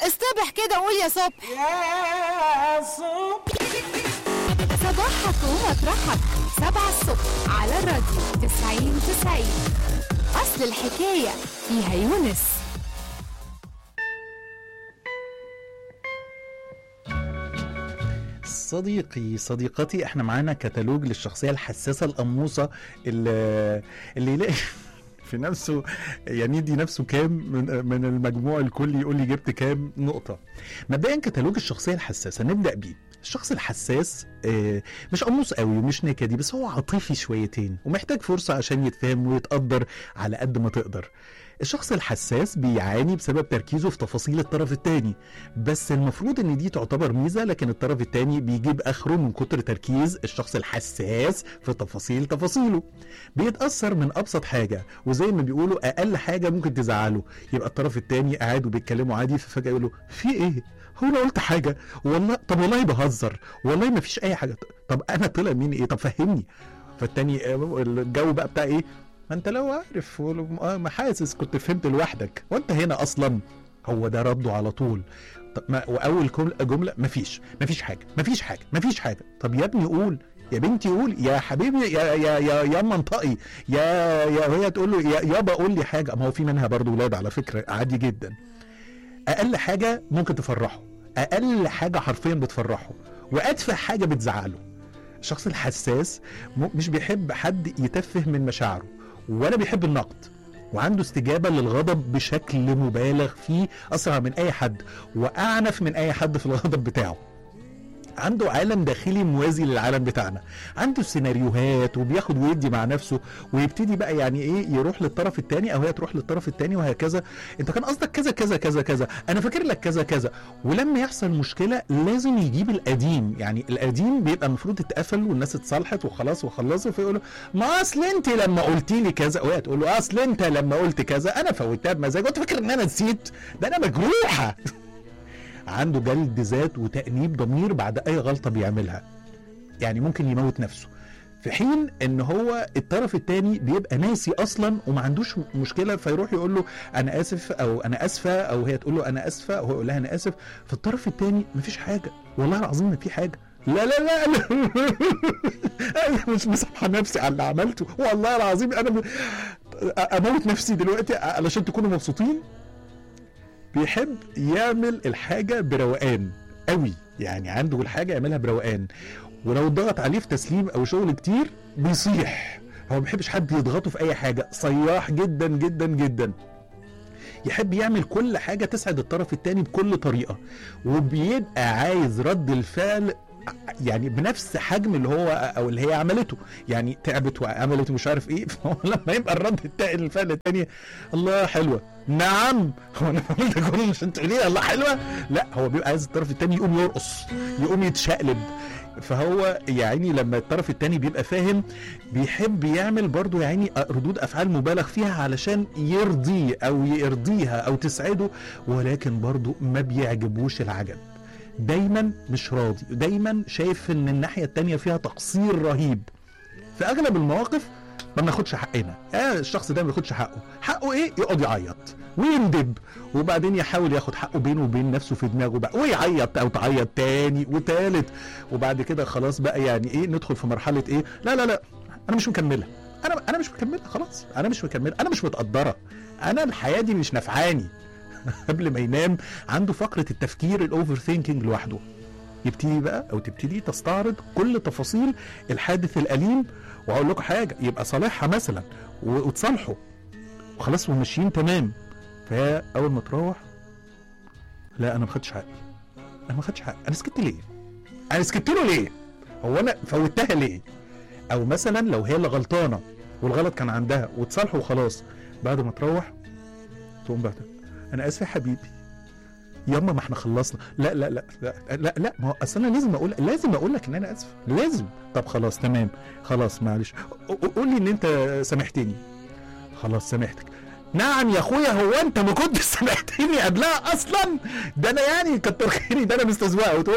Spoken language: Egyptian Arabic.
اصطبح كده وقول يا صبح يا صبح صباحك ومطرحك سبعة الصبح على الراديو تسعين تسعين أصل الحكاية فيها يونس صديقي صديقتي احنا معانا كتالوج للشخصيه الحساسه القموصه اللي, اللي يلاقي في نفسه يعني يدي نفسه كام من, من المجموع الكلي يقول لي جبت كام نقطه مبدئيا كتالوج الشخصيه الحساسه نبدا بيه الشخص الحساس آه، مش قموص قوي ومش نكدي بس هو عاطفي شويتين ومحتاج فرصه عشان يتفهم ويتقدر على قد ما تقدر الشخص الحساس بيعاني بسبب تركيزه في تفاصيل الطرف الثاني بس المفروض ان دي تعتبر ميزه لكن الطرف الثاني بيجيب اخره من كتر تركيز الشخص الحساس في تفاصيل تفاصيله بيتاثر من ابسط حاجه وزي ما بيقولوا اقل حاجه ممكن تزعله يبقى الطرف الثاني قاعد وبيتكلموا عادي ففجاه يقول له في ايه هو انا قلت حاجه والله طب والله بهزر والله ما فيش اي حاجه طب انا طلع مني ايه طب فهمني فالتاني آه، الجو بقى بتاع ايه ما انت لو عارف ولو- آه، ما حاسس كنت فهمت لوحدك وانت هنا اصلا هو ده رده على طول طب ما واول جمله جمله مفيش مفيش حاجه مفيش حاجه مفيش حاجه طب يا ابني قول يا بنتي قول يا حبيبي يا يا يا يا منطقي يا يا وهي تقول له يا يابا قول لي حاجه ما هو في منها برضو ولاد على فكره عادي جدا اقل حاجه ممكن تفرحه اقل حاجه حرفيا بتفرحه وادفع حاجه بتزعله الشخص الحساس م- مش بيحب حد يتفه من مشاعره ولا بيحب النقد وعنده استجابه للغضب بشكل مبالغ فيه اسرع من اي حد واعنف من اي حد في الغضب بتاعه عنده عالم داخلي موازي للعالم بتاعنا عنده سيناريوهات وبياخد ويدي مع نفسه ويبتدي بقى يعني ايه يروح للطرف الثاني او هي تروح للطرف الثاني وهكذا انت كان قصدك كذا كذا كذا كذا انا فاكر لك كذا كذا ولما يحصل مشكله لازم يجيب القديم يعني القديم بيبقى المفروض اتقفل والناس اتصالحت وخلاص وخلصوا فيقولوا ما اصل انت لما قلتي لي كذا وهي تقول له اصل انت لما قلت كذا انا فوتها بمزاج وانت فاكر ان انا نسيت ده انا مجروحه عنده جلد ذات وتأنيب ضمير بعد أي غلطة بيعملها يعني ممكن يموت نفسه في حين ان هو الطرف الثاني بيبقى ناسي اصلا وما عندوش مشكله فيروح يقول له انا اسف او انا اسفه او هي تقول له انا اسفه وهو يقول لها انا اسف في الطرف الثاني مفيش حاجه والله العظيم ما في حاجه لا لا لا, لا. انا مش مسامحه نفسي على اللي عملته والله العظيم انا ب... اموت نفسي دلوقتي علشان تكونوا مبسوطين بيحب يعمل الحاجة بروقان قوي يعني عنده الحاجة يعملها بروقان ولو ضغط عليه في تسليم او شغل كتير بيصيح هو ما بيحبش حد يضغطه في اي حاجة صياح جدا جدا جدا يحب يعمل كل حاجة تسعد الطرف التاني بكل طريقة وبيبقى عايز رد الفعل يعني بنفس حجم اللي هو او اللي هي عملته يعني تعبت وعملت مش عارف ايه فهو لما يبقى الرد التاني الفعل التاني الله حلوه نعم هو انا بعمل ده كله عشان تقولي لي الله حلوه لا هو بيبقى عايز الطرف التاني يقوم يرقص يقوم يتشقلب فهو يا عيني لما الطرف التاني بيبقى فاهم بيحب يعمل برضه يا عيني ردود افعال مبالغ فيها علشان يرضيه او يرضيها او تسعده ولكن برضه ما بيعجبوش العجب دايما مش راضي دايما شايف ان الناحيه التانيه فيها تقصير رهيب في اغلب المواقف ما بناخدش حقنا آه الشخص ده ما بياخدش حقه حقه ايه يقعد يعيط ويندب وبعدين يحاول ياخد حقه بينه وبين نفسه في دماغه بقى ويعيط او تعيط تاني وتالت وبعد كده خلاص بقى يعني ايه ندخل في مرحله ايه لا لا لا انا مش مكمله انا انا مش مكمله خلاص انا مش مكمله انا مش متقدره انا الحياه دي مش نفعاني قبل ما ينام عنده فقره التفكير الاوفر ثينكينج لوحده يبتدي بقى او تبتدي تستعرض كل تفاصيل الحادث الاليم وهقول لكم حاجه يبقى صالحها مثلا و- وتصالحوا وخلاص وماشيين تمام فهي اول ما تروح لا انا ما خدتش حقي انا ما خدتش حقي انا سكت ليه انا سكت له ليه هو انا فوتها ليه او مثلا لو هي اللي غلطانه والغلط كان عندها وتصالحوا وخلاص بعد ما تروح تقوم بقى تقول، انا اسف يا حبيبي ياما ما احنا خلصنا لا لا لا لا لا, لا ما هو اصل انا لازم اقول لازم اقول لك ان انا اسف لازم طب خلاص تمام خلاص معلش ق- قول لي ان انت سامحتني خلاص سامحتك نعم يا اخويا هو انت ما كنتش سامحتني قبلها اصلا ده انا يعني كتر خيري ده انا مستزوقه وتقول